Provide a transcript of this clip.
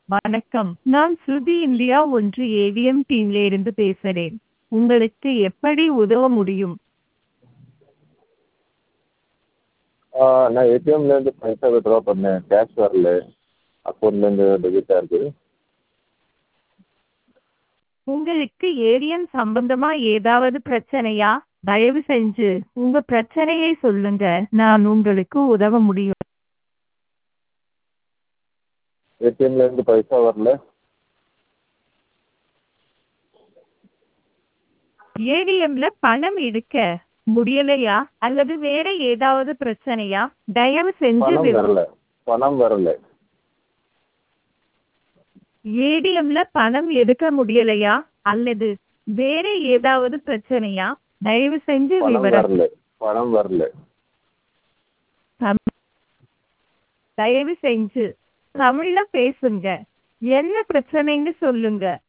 வணக்கம் நான் ஸ்ருதி இந்தியா ஒன்று ஏவிஎம் டீம்ல இருந்து பேசுறேன் உங்களுக்கு எப்படி உதவ முடியும் ஆ நான் ஏடிஎம்லேருந்து பைசா வித்ட்ரா பண்ணேன் கேஷ் வரல அக்கௌண்ட்லேருந்து டெபிட் ஆயிருக்கு உங்களுக்கு ஏடிஎம் சம்பந்தமா ஏதாவது பிரச்சனையா தயவு செஞ்சு உங்க பிரச்சனையை சொல்லுங்க நான் உங்களுக்கு உதவ முடியும் ஏடிஎம்லேருந்து பைசா வரல ஏடிஎம்ல பணம் எடுக்க முடியலையா அல்லது வேற ஏதாவது பிரச்சனையா தயவு செஞ்சு பணம் வரல பணம் வரல ஏடிஎம்ல பணம் எடுக்க முடியலையா அல்லது வேற ஏதாவது பிரச்சனையா தயவு செஞ்சு பணம் விவரம் வரல பணம் வரல தம்- தயவு செஞ்சு தமிழ்ல பேசுங்க என்ன பிரச்சனைன்னு சொல்லுங்க